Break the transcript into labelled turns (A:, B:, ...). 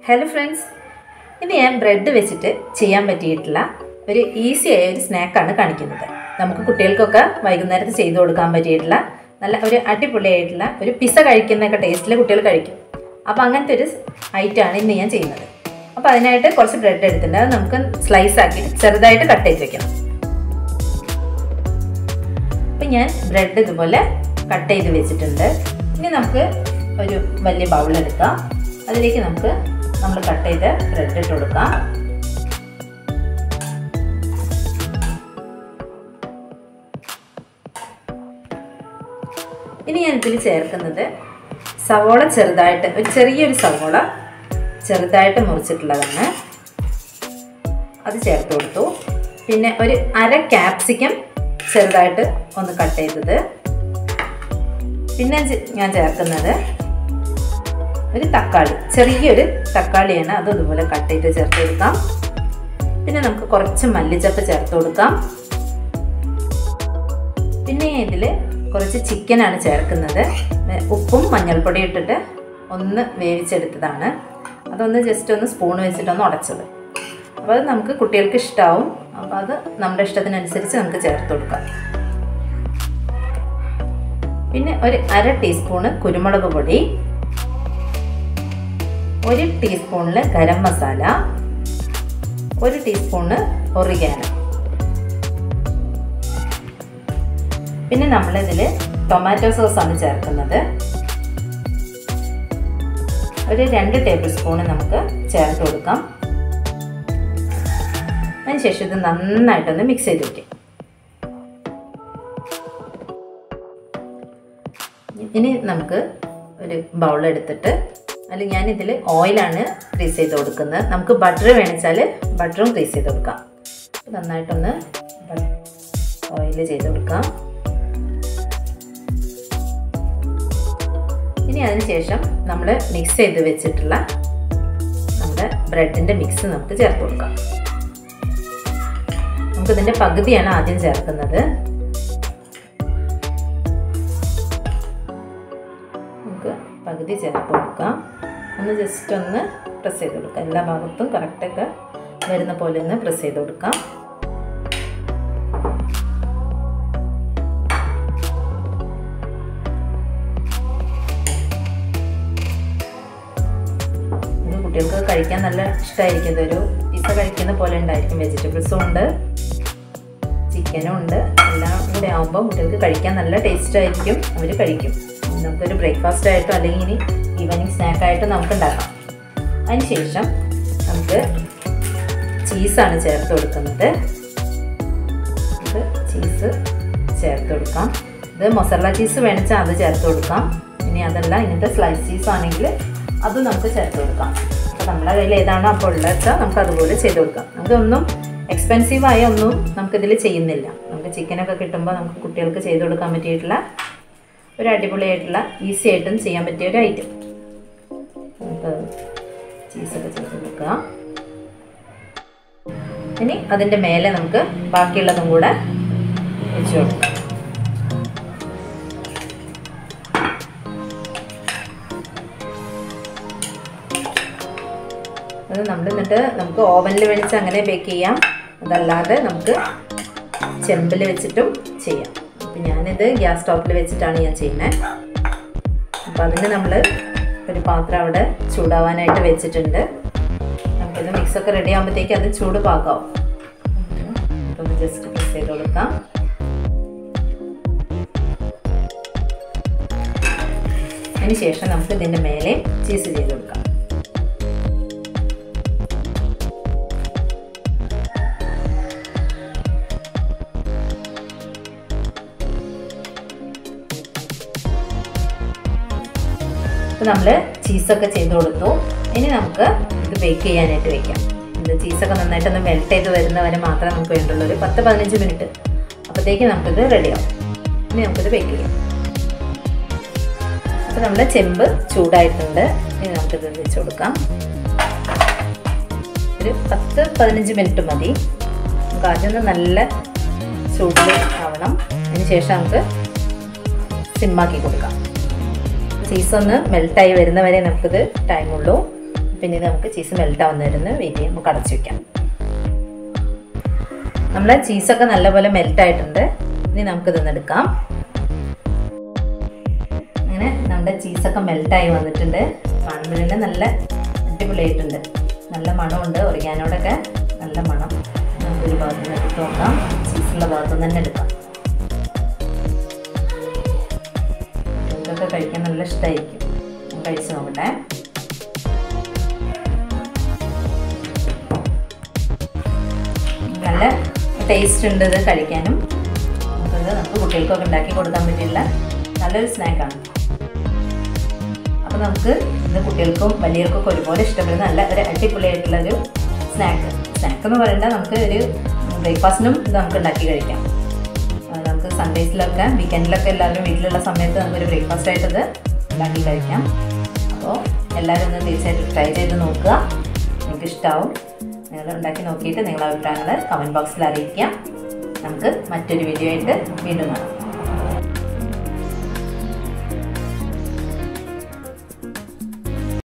A: hello friends ഇന്ന് ഞാൻ bread വെച്ചിട്ട് ചെയ്യാൻ പറ്റിയിട്ടുള്ള ഒരു ഈസി ആയ ഒരു സ്നാക്കാണ് കാണിക്കുന്നത് നമുക്ക് കുട്ടികൾക്കൊക്കെ വൈകുന്നേരത്ത് ചെയ്തു കൊടുക്കാൻ പറ്റിയിട്ടുള്ള നല്ല ഒരു അടിപൊളിയായിട്ടുള്ള ഒരു പിസ കഴിക്കുന്നൊക്കെ ടേസ്റ്റിൽ കുട്ടികൾ കഴിക്കും അപ്പോൾ അങ്ങനത്തെ ഒരു ഐറ്റമാണ് ഇന്ന് ഞാൻ ചെയ്യുന്നത് അപ്പോൾ അതിനായിട്ട് കുറച്ച് ബ്രെഡ് എടുത്തിട്ടുണ്ട് അത് നമുക്ക് സ്ലൈസ് ആക്കിയിട്ട് ചെറുതായിട്ട് കട്ട് ചെയ്ത് വെക്കണം അപ്പം ഞാൻ ബ്രെഡ് ഇതുപോലെ കട്ട് ചെയ്ത് വെച്ചിട്ടുണ്ട് ഇനി നമുക്ക് ഒരു വലിയ ബൗൾ എടുക്കാം അതിലേക്ക് നമുക്ക് നമ്മൾ കട്ട് ചെയ്ത് ബ്രെഡ് ഇട്ട് കൊടുക്കാം ഇനി ഞാൻ ഇതിൽ ചേർക്കുന്നത് സവോള ചെറുതായിട്ട് ഒരു ചെറിയൊരു സവോള ചെറുതായിട്ട് മുറിച്ചിട്ടുള്ളതാണ് അത് ചേർത്ത് കൊടുത്തു പിന്നെ ഒരു അര ക്യാപ്സിക്കം ചെറുതായിട്ട് ഒന്ന് കട്ട് ചെയ്തത് പിന്നെ ഞാൻ ചേർക്കുന്നത് ഒരു തക്കാളി ചെറിയൊരു തക്കാളിയാണ് അത് ഇതുപോലെ കട്ട് ചെയ്ത് ചേർത്ത് കൊടുക്കാം പിന്നെ നമുക്ക് കുറച്ച് മല്ലിച്ചപ്പ് ചേർത്ത് കൊടുക്കാം പിന്നെ ഇതിൽ കുറച്ച് ചിക്കനാണ് ചേർക്കുന്നത് ഉപ്പും മഞ്ഞൾപ്പൊടി ഇട്ടിട്ട് ഒന്ന് വേവിച്ചെടുത്തതാണ് അതൊന്ന് ജസ്റ്റ് ഒന്ന് സ്പൂൺ വെച്ചിട്ടൊന്ന് ഉടച്ചത് അപ്പോൾ അത് നമുക്ക് കുട്ടികൾക്ക് ഇഷ്ടമാവും അപ്പോൾ അത് നമ്മുടെ ഇഷ്ടത്തിനനുസരിച്ച് നമുക്ക് ചേർത്ത് കൊടുക്കാം പിന്നെ ഒരു അര ടീസ്പൂണ് കുരുമുളക് പൊടി ഒരു ടീസ്പൂണിൽ ഗരം മസാല ഒരു ടീസ്പൂണ് ഒറിഗാനോ പിന്നെ നമ്മളിതിൽ ടൊമാറ്റോ സോസ് ആണ് ചേർക്കുന്നത് ഒരു രണ്ട് ടേബിൾ സ്പൂണ് നമുക്ക് ചേർത്ത് കൊടുക്കാം അതിനുശേഷം ഇത് നന്നായിട്ടൊന്ന് മിക്സ് ചെയ്ത് വയ്ക്കും ഇനി നമുക്ക് ഒരു ബൗൾ എടുത്തിട്ട് അതിൽ ഞാൻ ഇതിൽ ഓയിലാണ് ക്രീസ് ചെയ്ത് കൊടുക്കുന്നത് നമുക്ക് ബട്ടർ വേണിച്ചാൽ ബട്ടറും ക്രീസ് ചെയ്ത് കൊടുക്കാം നന്നായിട്ടൊന്ന് ഓയിൽ ചെയ്ത് കൊടുക്കാം ഇനി അതിനുശേഷം നമ്മൾ മിക്സ് ചെയ്ത് വെച്ചിട്ടുള്ള നമ്മുടെ ബ്രെഡിൻ്റെ മിക്സ് നമുക്ക് ചേർത്ത് കൊടുക്കാം നമുക്കിതിൻ്റെ പകുതിയാണ് ആദ്യം ചേർക്കുന്നത് നമുക്ക് പകുതി ചേർത്ത് കൊടുക്കാം ഒന്ന് ജസ്റ്റ് ഒന്ന് പ്രസ് ചെയ്ത് കൊടുക്കാം എല്ലാ ഭാഗത്തും കറക്റ്റൊക്കെ വരുന്ന പോലെ ഒന്ന് പ്രസ് ചെയ്ത് കൊടുക്കാം കുട്ടികൾക്ക് കഴിക്കാൻ നല്ല ഇഷ്ടമായിരിക്കും ഇതൊരു പിസ്സ കഴിക്കുന്ന പോലെ ഉണ്ടായിരിക്കും വെജിറ്റബിൾസും ഉണ്ട് ചിക്കനും ഉണ്ട് എല്ലാം കൂടെ ആകുമ്പോൾ കുട്ടികൾക്ക് കഴിക്കാൻ നല്ല ടേസ്റ്റ് ആയിരിക്കും അവർ കഴിക്കും നമുക്കൊരു ബ്രേക്ക്ഫാസ്റ്റ് ആയിട്ടോ അല്ലെങ്കിൽ ഇനി ഈവനിങ് സ്നാക്കായിട്ടോ നമുക്ക് ഉണ്ടാക്കാം അതിന് ശേഷം നമുക്ക് ചീസാണ് ചേർത്ത് കൊടുക്കുന്നത് നമുക്ക് ചീസ് ചേർത്ത് കൊടുക്കാം ഇത് മൊസറല ചീസ് വേണിച്ചാൽ അത് ചേർത്ത് കൊടുക്കാം ഇനി അതല്ല ഇങ്ങനത്തെ സ്ലൈസ് ചീസ് ആണെങ്കിൽ അത് നമുക്ക് ചേർത്ത് കൊടുക്കാം അപ്പോൾ നമ്മുടെ കയ്യിൽ ഏതാണോ അപ്പോൾ ഉള്ളത് വെച്ചാൽ നമുക്ക് അതുപോലെ ചെയ്ത് കൊടുക്കാം നമുക്കൊന്നും എക്സ്പെൻസീവായ ഒന്നും നമുക്കിതിൽ ചെയ്യുന്നില്ല നമുക്ക് ചിക്കനൊക്കെ കിട്ടുമ്പോൾ നമുക്ക് കുട്ടികൾക്ക് ചെയ്ത് കൊടുക്കാൻ പറ്റിയിട്ടുള്ള ഒരു അടിപൊളിയായിട്ടുള്ള ഈസി ആയിട്ടും ചെയ്യാൻ പറ്റിയ ഒരു ഐറ്റം നമുക്ക് ചീസൊക്കെ ചെയ്ത് കൊടുക്കാം ഇനി അതിൻ്റെ മേലെ നമുക്ക് ബാക്കിയുള്ളതും കൂടെ വെച്ച് കൊടുക്കാം അത് നമ്മൾ എന്നിട്ട് നമുക്ക് ഓവനിൽ വെച്ച് അങ്ങനെ ബേക്ക് ചെയ്യാം അതല്ലാതെ നമുക്ക് ചെമ്പിൽ വെച്ചിട്ടും ചെയ്യാം അപ്പം ഞാനിത് ഗ്യാസ് സ്റ്റോപ്പിൽ വെച്ചിട്ടാണ് ഞാൻ ചെയ്യുന്നത് അപ്പം അതിന് നമ്മൾ ഒരു പാത്രം അവിടെ ചൂടാവാനായിട്ട് വെച്ചിട്ടുണ്ട് നമുക്കിത് മിക്സൊക്കെ റെഡി ആകുമ്പോഴത്തേക്ക് അത് ചൂട് പാകാവും അപ്പം ജസ്റ്റ് മിക്സ് ചെയ്ത് കൊടുക്കാം അതിന് ശേഷം നമുക്ക് ഇതിൻ്റെ മേലെ ചീസ് ചെയ്ത് കൊടുക്കാം അപ്പോൾ നമ്മൾ ചീസൊക്കെ ചെയ്ത് കൊടുത്തു ഇനി നമുക്ക് ഇത് ബേക്ക് ചെയ്യാനായിട്ട് വെക്കാം ഇത് ചീസൊക്കെ നന്നായിട്ടൊന്ന് മെൽറ്റ് ചെയ്ത് വരുന്നവരെ മാത്രമേ നമുക്ക് വേണ്ടുള്ളൂ ഒരു പത്ത് പതിനഞ്ച് മിനിറ്റ് അപ്പോഴത്തേക്ക് നമുക്കിത് റെഡിയാവും ഇനി നമുക്കിത് ബേക്ക് ചെയ്യാം അപ്പോൾ നമ്മുടെ ചെമ്പ് ചൂടായിട്ടുണ്ട് ഇനി നമുക്കിത് വെച്ച് കൊടുക്കാം ഒരു പത്ത് പതിനഞ്ച് മിനിറ്റ് മതി നമുക്ക് ആദ്യം ഒന്ന് നല്ല ചൂടിൽ ആവണം അതിന് ശേഷം നമുക്ക് സിമ്മാക്കി കൊടുക്കാം ചീസ് ഒന്ന് മെൽട്ടായി വരുന്നവരെ നമുക്കിത് ടൈമുള്ളൂ പിന്നെ ഇത് നമുക്ക് ചീസ് മെൽറ്റ് ആവുന്നവരുന്ന് വെയിറ്റ് ചെയ്യാം നമുക്ക് അടച്ചു വെക്കാം നമ്മളെ ചീസൊക്കെ നല്ലപോലെ മെൽറ്റ് ആയിട്ടുണ്ട് ഇനി നമുക്ക് ഇതൊന്നെടുക്കാം അങ്ങനെ നമ്മുടെ ചീസൊക്കെ മെൽറ്റായി വന്നിട്ടുണ്ട് കാണുമ്പോൾ തന്നെ നല്ല അടിപൊളിയായിട്ടുണ്ട് നല്ല മണമുണ്ട് ഒറിയാനോടൊക്കെ നല്ല മണം നമുക്കൊരു ഭാഗത്ത് നിന്ന് എടുത്ത് നോക്കാം ചീസുള്ള ഭാഗത്ത് നിന്ന് തന്നെ എടുക്കാം ഇതൊക്കെ കഴിക്കാൻ നല്ല ഇഷ്ടമായിരിക്കും ഞാൻ കഴിച്ച് നോക്കട്ടെ നല്ല ടേസ്റ്റ് ഉണ്ട് ഇത് കഴിക്കാനും നമുക്കത് നമുക്ക് കുട്ടികൾക്കൊക്കെ ഉണ്ടാക്കി കൊടുക്കാൻ പറ്റില്ല നല്ലൊരു സ്നാക്കാണ് അപ്പോൾ നമുക്ക് ഇത് കുട്ടികൾക്കും വലിയവർക്കൊക്കെ ഒരുപോലെ ഇഷ്ടപ്പെടുന്ന നല്ല ഒരു അടിപൊളിയായിട്ടുള്ളൊരു സ്നാക്ക് സ്നാക്ക് എന്ന് പറയേണ്ട നമുക്ക് ഒരു ബ്രേക്ക്ഫാസ്റ്റിനും ഇത് നമുക്ക് ഉണ്ടാക്കി കഴിക്കാം ആ, നമുക്ക് സൺഡേസിലൊക്കെ വീക്കെൻഡിലൊക്കെ എല്ലാവരും വീട്ടിലുള്ള സമയത്ത് നമുക്കൊരു ബ്രേക്ക്ഫാസ്റ്റ് ആയിട്ട് ഇത് ഉണ്ടാക്കി കഴിക്കാം അപ്പോൾ എല്ലാവരും ഒന്ന് തീർച്ചയായിട്ടും ട്രൈ ചെയ്ത് നോക്കുക നിങ്ങൾക്ക് ഇഷ്ടമാവും നിങ്ങൾ ഉണ്ടാക്കി നോക്കിയിട്ട് നിങ്ങളുടെ അഭിപ്രായങ്ങൾ കമൻറ്റ് ബോക്സിൽ അറിയിക്കാം നമുക്ക് മറ്റൊരു വീഡിയോ ആയിട്ട് വീണ്ടും കാണാം